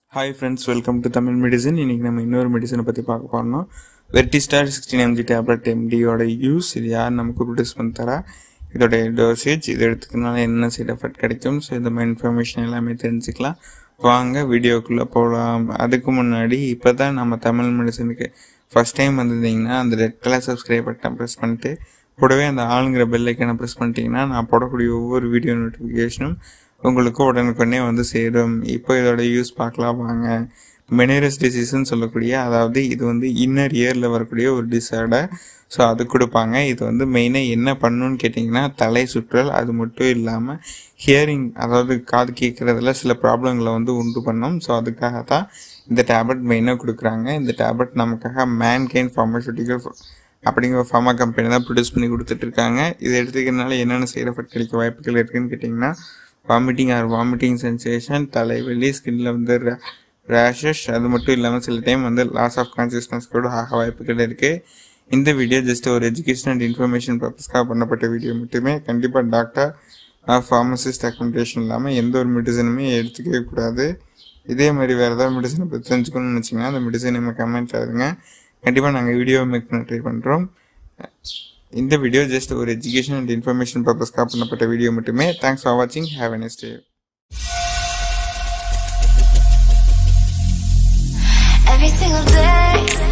hi friends welcome to Tamil medicine இன்னைக்கு நம்ம இன்னொரு மெடிசனை பற்றி பார்க்க போறோம் வெர்டிஸ்டார் சிக்ஸ்டீன் எம்ஜி டேப்லெட் எம்டியோட யூஸ் இது யார் நமக்கு ப்ரொடியூஸ் பண்ணி தரா இதோட டோசேஜ் இது எடுத்துக்கனால என்ன சைட் எஃபெக்ட் கிடைக்கும் ஸோ இந்த மாதிரி இன்ஃபர்மேஷன் எல்லாமே தெரிஞ்சுக்கலாம் வாங்க வீடியோக்குள்ளே போகலாம் அதுக்கு முன்னாடி இப்போ தான் நம்ம தமிழ் மெடிசனுக்கு ஃபஸ்ட் டைம் வந்திருந்தீங்கன்னா அந்த red colour subscribe button press பண்ணிட்டு கூடவே அந்த ஆளுங்கிற பெல் ஐக்கனை ப்ரெஸ் பண்ணிட்டீங்கன்னா நான் போடக்கூடிய ஒவ்வொரு வீடியோ நோட்டிஃபிகேஷனும் உங்களுக்கு உடனுக்குடனே வந்து சேரும் இப்போ இதோட யூஸ் பார்க்கலாம் வாங்க மெனரஸ் டிசீஸ்ன்னு சொல்லக்கூடிய அதாவது இது வந்து இன்னர் இயரில் வரக்கூடிய ஒரு டிஸார்டர் ஸோ அது கொடுப்பாங்க இது வந்து மெயினாக என்ன பண்ணணும்னு கேட்டிங்கன்னா தலை சுற்றல் அது மட்டும் இல்லாமல் ஹியரிங் அதாவது காது கேட்குறதுல சில ப்ராப்ளங்களை வந்து உண்டு பண்ணும் ஸோ அதுக்காக தான் இந்த டேப்லெட் மெயினாக கொடுக்குறாங்க இந்த டேப்லெட் நமக்காக மேன்கைன் ஃபார்மசூட்டிக்கல் அப்படிங்கிற ஃபார்மா கம்பெனி தான் ப்ரொடியூஸ் பண்ணி கொடுத்துட்ருக்காங்க இது எடுத்துக்கிறதுனால என்னென்ன சைட் எஃபெக்ட் கிடைக்க வாய்ப்புகள் இருக்குன்னு கேட்டிங்கன்னா வாமிட்டிங் ஆர் வாமிட்டிங் சென்சேஷன் தலைவலி ஸ்கின்ல வந்து ரேஷஸ் அது மட்டும் இல்லாமல் சில டைம் வந்து லாஸ் ஆஃப் கான்சியஸ்னஸ் கூட ஆக வாய்ப்புகள் இருக்குது இந்த வீடியோ ஜஸ்ட் ஒரு எஜுகேஷன் அண்ட் இன்ஃபர்மேஷன் பர்பஸ்க்காக பண்ணப்பட்ட வீடியோ மட்டுமே கண்டிப்பாக டாக்டர் ஃபார்மசிஸ்ட் ரெக்கமெண்டேஷன் இல்லாமல் எந்த ஒரு மெடிசனுமே எடுத்துக்கவே கூடாது இதே மாதிரி வேறு ஏதாவது மெடிசனை பற்றி தெரிஞ்சுக்கணும்னு நினச்சிங்கன்னா அந்த மெடிசன் நம்ம கமெண்ட் ஆகுதுங்க கண்டிப்பாக நாங்கள் வீடியோ மேக் பண்ண ட்ரை பண்ணுறோம் இந்த வீடியோ ஜஸ்ட் ஒரு எஜுகேஷன் அண்ட் இன்ஃபர்மேஷன் பர்பஸ்க்காக பண்ணப்பட்ட வீடியோ மட்டுமே தேங்க்ஸ் ஃபார் வாட்சிங் have a nice day Every single day